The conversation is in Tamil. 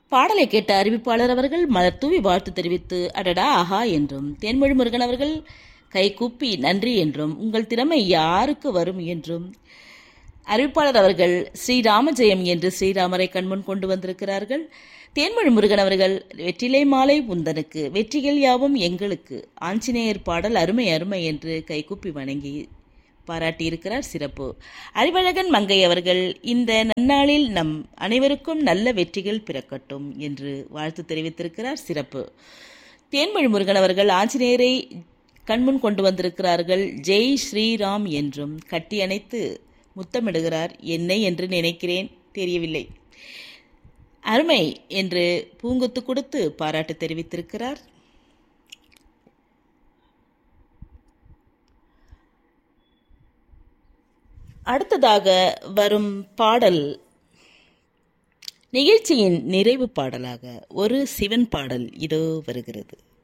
பாடலை கேட்ட அறிவிப்பாளர் அவர்கள் மலர் தூவி வாழ்த்து தெரிவித்து அடடா ஆஹா என்றும் தேன்மொழி முருகன் அவர்கள் கைகூப்பி நன்றி என்றும் உங்கள் திறமை யாருக்கு வரும் என்றும் அறிவிப்பாளர் அவர்கள் ஸ்ரீராமஜெயம் என்று ஸ்ரீராமரை கண்முன் கொண்டு வந்திருக்கிறார்கள் தேன்மொழி முருகன் அவர்கள் வெற்றிலை மாலை உந்தனுக்கு வெற்றிகள் யாவும் எங்களுக்கு ஆஞ்சநேயர் பாடல் அருமை அருமை என்று கைகூப்பி வணங்கி பாராட்டியிருக்கிறார் சிறப்பு அறிவழகன் மங்கை அவர்கள் இந்த நன்னாளில் நம் அனைவருக்கும் நல்ல வெற்றிகள் பிறக்கட்டும் என்று வாழ்த்து தெரிவித்திருக்கிறார் சிறப்பு தேன்மொழி முருகன் அவர்கள் ஆஞ்சநேயரை கண்முன் கொண்டு வந்திருக்கிறார்கள் ஜெய் ஸ்ரீராம் என்றும் கட்டி அணைத்து முத்தமிடுகிறார் என்னை என்று நினைக்கிறேன் தெரியவில்லை அருமை என்று பூங்குத்து கொடுத்து பாராட்டு தெரிவித்திருக்கிறார் அடுத்ததாக வரும் பாடல் நிகழ்ச்சியின் நிறைவு பாடலாக ஒரு சிவன் பாடல் இதோ வருகிறது